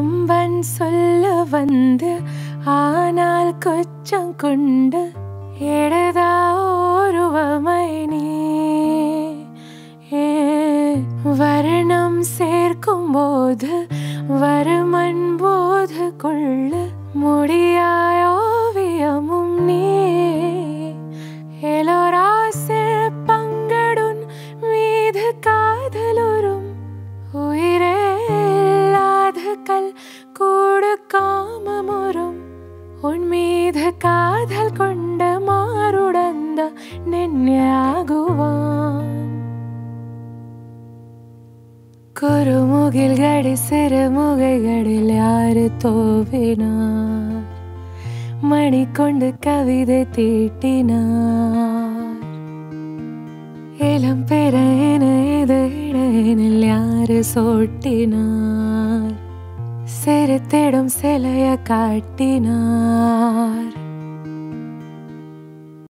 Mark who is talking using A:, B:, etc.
A: கம்பன் சொல்ல வந்து ஆனால் கொச்சம் கொண்டு எழுதா ஒருவமை நீ ஏ, வர்ணம் சேர்க்கும் போது வருமன் போது கொள்ள முடியாய் ஓவியமும் நீ எலோராசில் பங்கடுன் மீது காதலுறும் உயிரே இல்லாத கல் கூடு காமமுறும் உன் மீது காதல் கொண்ட மாறுடந்த ನೆನ್ನೆಯಾಗುವಾನ್ குறுமுகில்கடி சிறுமுகைகளில் யாரு தோவினார் மணி கொண்டு கவிதை தீட்டினார் இளம் பிறையின இது இடையினில் யாரு சோட்டினார் சிறுத்திடும் சிலைய காட்டினார்